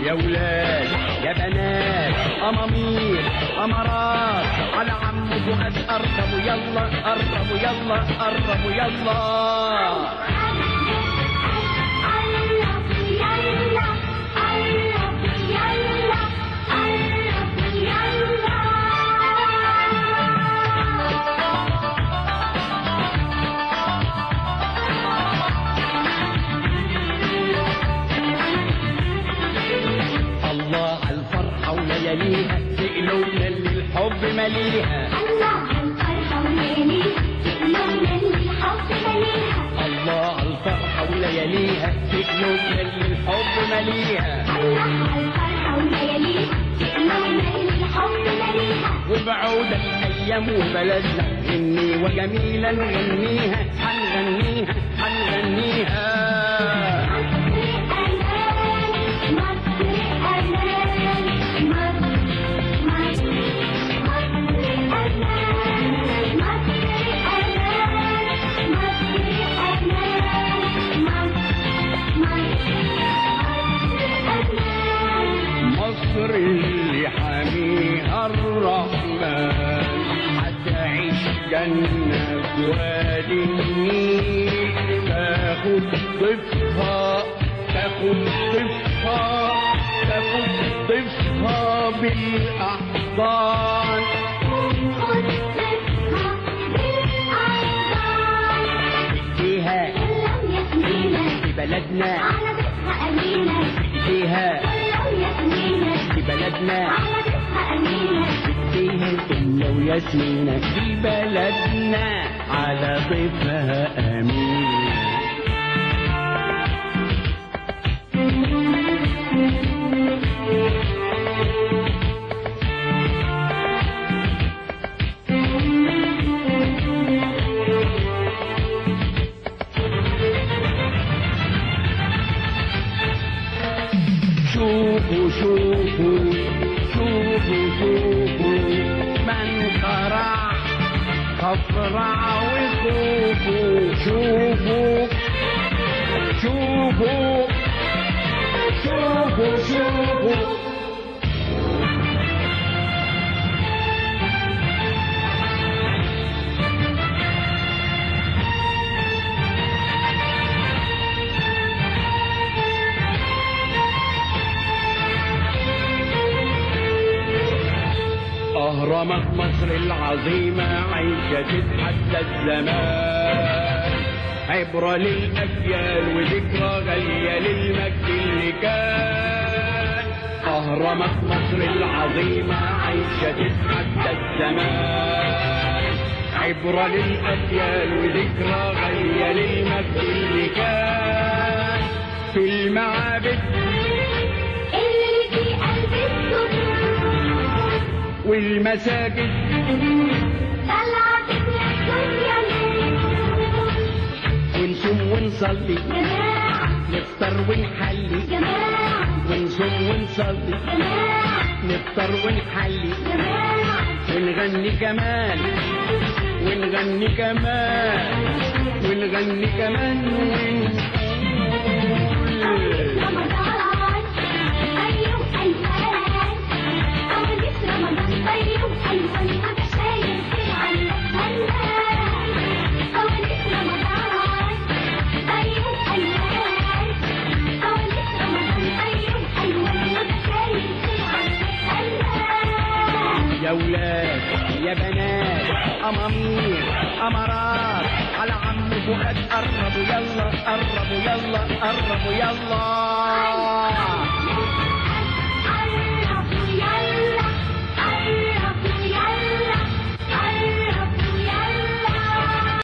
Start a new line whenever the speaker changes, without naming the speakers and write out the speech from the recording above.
يا ولاد يا بنات أمامير أمارات على عم فؤاد قربوا يلا قربوا يلا قربوا يلا الله على الفرحة ولياليها في قلوبنا اللي الحب مليها
الله على الفرحة ولياليها في قلوبنا اللي الحب مليها
الله على الفرحة ولياليها في قلوبنا اللي الحب مليها
الله على الفرحة ولياليها في قلوبنا اللي الحب مليها
وبعود الأيام وبلدنا غني وجميلا نغنيها حنغنيها حنغنيها مصر اللي حاميها الرحمن هتعيش جنة في وادي النيل تاخد ضيفها تاخد ضيفها تاخد ضيفها بالأحضان فيها في بلدنا فيها في بلدنا فيها إلا وياسمينة في بلدنا على ضيفها أمين شوفوا شوفوا شوفوا شوفوا من خرع خفرع وخوفوا شوفوا شوفوا شوفوا شوفوا أهرامات مصر العظيمة عايشة تتحدى الزمان عبرة للأجيال وذكرى غالية للمجد اللي كان أهرامات مصر العظيمة عايشة تتحدى الزمان عبرة للأجيال وذكرى غالية للمجد اللي كان في المعابد والمساجد ونصوم ونصلي نفطر ونحلي ونصوم ونصلي نفطر ونحلي ونغني كمان ونغني كمان ونغني كمان ونقول يا ولاد يا بنات أمامير أمارات على عم فؤاد قربوا يلا قربوا يلا قربوا يلا